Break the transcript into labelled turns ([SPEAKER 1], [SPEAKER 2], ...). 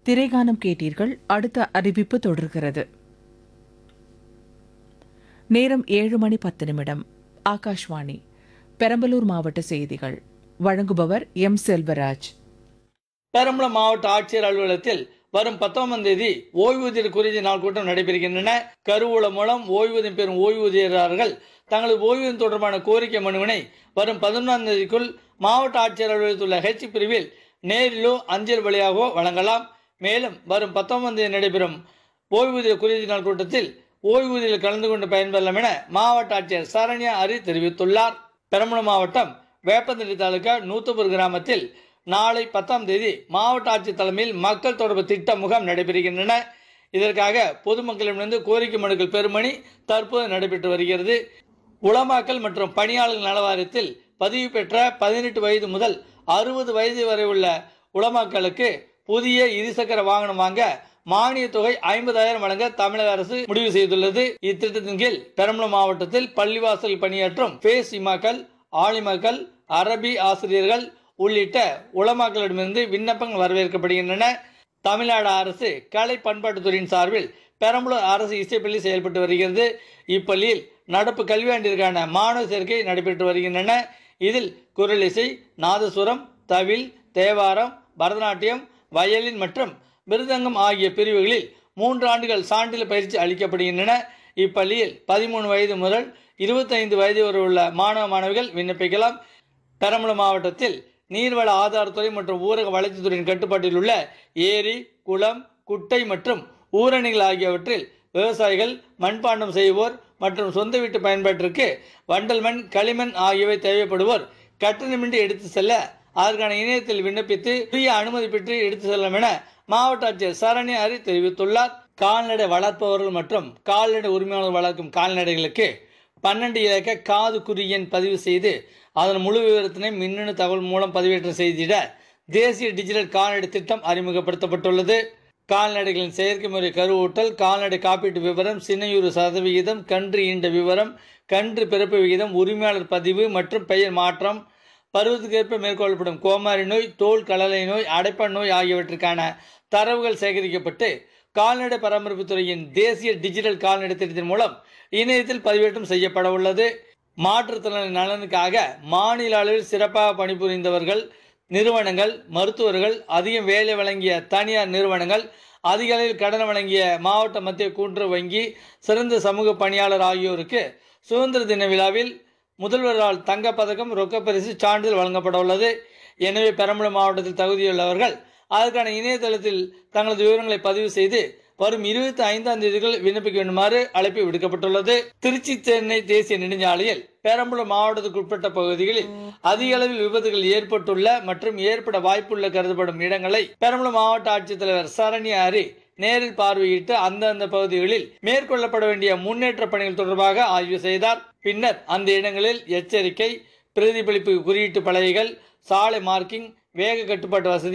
[SPEAKER 1] திரைகானம் கேட்டீர்கள் அடுத்த அறிவிப்பு தொடர்கிறது நேரம் ஏழு மணி பத்து நிமிடம் ஆகாஷ்வாணி பெரம்பலூர் மாவட்ட செய்திகள் வழங்குபவர் எம் செல்வராஜ்
[SPEAKER 2] பெரம்பலூர் மாவட்ட ஆட்சியர் அலுவலகத்தில் வரும் பத்தொன்பதாம் தேதி ஓய்வூதியர் குறுகிய நாள் கூட்டம் நடைபெறுகின்றன கருவூலம் மூலம் ஓய்வூதியம் பெறும் ஓய்வூதியர்கள் தங்களது ஓய்வூதியம் தொடர்பான கோரிக்கை மனுவினை வரும் பதினொன்றாம் தேதிக்குள் மாவட்ட ஆட்சியர் அலுவலகத்தில் உள்ள ஹெச் பிரிவில் நேரிலோ அஞ்சல் வழியாகவோ வழங்கலாம் மேலும் வரும் பத்தொன்பதாம் தேதி நடைபெறும் ஓய்வூதிய குறுகிய நாள் கூட்டத்தில் ஓய்வூதியில் கலந்து கொண்டு பயன்பெறலாம் என மாவட்ட ஆட்சியர் சரண்யா அரி தெரிவித்துள்ளார் பெரம்பலூர் மாவட்டம் வேப்பந்தடி தாலுகா நூத்தபுர் கிராமத்தில் நாளை பத்தாம் தேதி மாவட்ட ஆட்சியர் தலைமையில் மக்கள் தொடர்பு திட்ட முகாம் நடைபெறுகின்றன இதற்காக பொதுமக்களிடமிருந்து கோரிக்கை மனுக்கள் பெருமணி தற்போது நடைபெற்று வருகிறது உளமாக்கல் மற்றும் பணியாளர்கள் நலவாரியத்தில் பதிவு பெற்ற பதினெட்டு வயது முதல் அறுபது வயது வரை உள்ள உளமாக்களுக்கு புதிய இருசக்கர வாகனம் வாங்க மானிய தொகை ஐம்பதாயிரம் வழங்க தமிழக அரசு முடிவு செய்துள்ளது இத்திட்டத்தின் கீழ் பெரம்பலூர் மாவட்டத்தில் பள்ளிவாசல் பணியாற்றும் பேஸ் இமாக்கள் ஆலிமாக்கள் அரபி ஆசிரியர்கள் உள்ளிட்ட உலமாக்களிடமிருந்து விண்ணப்பங்கள் வரவேற்கப்படுகின்றன தமிழ்நாடு அரசு கலை பண்பாட்டுத்துறையின் சார்பில் பெரம்பலூர் அரசு இசைப்பள்ளி செயல்பட்டு வருகிறது இப்பள்ளியில் நடப்பு கல்வியாண்டிற்கான மாணவர் சேர்க்கை நடைபெற்று வருகின்றன இதில் குரல் இசை நாதசுரம் தவில் தேவாரம் பரதநாட்டியம் வயலின் மற்றும் மிருதங்கம் ஆகிய பிரிவுகளில் மூன்று ஆண்டுகள் சான்றிதழ் பயிற்சி அளிக்கப்படுகின்றன இப்பள்ளியில் பதிமூணு வயது முதல் இருபத்தைந்து வயது வரை உள்ள மாணவ மாணவிகள் விண்ணப்பிக்கலாம் பெரம்பலூர் மாவட்டத்தில் நீர்வள ஆதாரத்துறை மற்றும் ஊரக வளர்ச்சித்துறையின் கட்டுப்பாட்டில் உள்ள ஏரி குளம் குட்டை மற்றும் ஊரணிகள் ஆகியவற்றில் விவசாயிகள் மண்பாண்டம் செய்வோர் மற்றும் சொந்த வீட்டு பயன்பாட்டிற்கு வண்டல் மண் களிமண் ஆகியவை தேவைப்படுவோர் கட்டணமின்றி எடுத்து செல்ல அதற்கான இணையத்தில் விண்ணப்பித்து உரிய அனுமதி பெற்று எடுத்து செல்லலாம் என மாவட்ட ஆட்சியர் சரண்யா ஹரி தெரிவித்துள்ளார் கால்நடை வளர்ப்பவர்கள் மற்றும் கால்நடை உரிமையாளர் வளர்க்கும் கால்நடைகளுக்கு பன்னெண்டு இலக்க காது குறி எண் பதிவு செய்து அதன் முழு விவரத்தினை மின்னணு தகவல் மூலம் பதிவேற்றம் செய்திட தேசிய டிஜிட்டல் கால்நடை திட்டம் அறிமுகப்படுத்தப்பட்டுள்ளது கால்நடைகளின் செயற்கை முறை கருவூட்டல் கால்நடை காப்பீட்டு விவரம் சினையுறு சதவிகிதம் கன்று ஈண்ட விவரம் கன்று பிறப்பு விகிதம் உரிமையாளர் பதிவு மற்றும் பெயர் மாற்றம் பருவத்துக்கேற்ப மேற்கொள்ளப்படும் கோமாரி நோய் தோல் கலலை நோய் அடைப்பான் நோய் ஆகியவற்றுக்கான தரவுகள் சேகரிக்கப்பட்டு கால்நடை பராமரிப்பு துறையின் தேசிய டிஜிட்டல் கால்நடை திட்டத்தின் மூலம் இணையத்தில் பதிவேற்றம் செய்யப்பட உள்ளது மாற்றுத்திறனாளி நலனுக்காக மாநில அளவில் சிறப்பாக பணிபுரிந்தவர்கள் நிறுவனங்கள் மருத்துவர்கள் அதிகம் வேலை வழங்கிய தனியார் நிறுவனங்கள் அதிக அளவில் கடன் வழங்கிய மாவட்ட மத்திய கூட்டுறவு வங்கி சிறந்த சமூக பணியாளர் ஆகியோருக்கு சுதந்திர தின விழாவில் முதல்வரால் தங்கப்பதக்கம் ரொக்கப்பரிசு சான்றிதழ் வழங்கப்பட உள்ளது எனவே பெரம்பலூர் மாவட்டத்தில் தகுதியுள்ளவர்கள் அதற்கான இணையதளத்தில் தங்களது விவரங்களை பதிவு செய்து வரும் இருபத்தி ஐந்தாம் தேதிகள் விண்ணப்பிக்க வேண்டுமாறு அழைப்பு விடுக்கப்பட்டுள்ளது திருச்சி சென்னை தேசிய நெடுஞ்சாலையில் பெரம்பலூர் மாவட்டத்துக்கு உட்பட்ட பகுதிகளில் அதிக அளவில் விபத்துகள் ஏற்பட்டுள்ள மற்றும் ஏற்பட வாய்ப்புள்ள கருதப்படும் இடங்களை பெரம்பலூர் மாவட்ட ஆட்சித்தலைவர் சரண்யா ஹரி நேரில் பார்வையிட்டு அந்தந்த பகுதிகளில் மேற்கொள்ளப்பட வேண்டிய முன்னேற்ற பணிகள் தொடர்பாக ஆய்வு செய்தார் பின்னர் அந்த இடங்களில் எச்சரிக்கை பிரதிபலிப்பு குறியீட்டு பலகைகள் சாலை மார்க்கிங் வேக கட்டுப்பாட்டு வசதி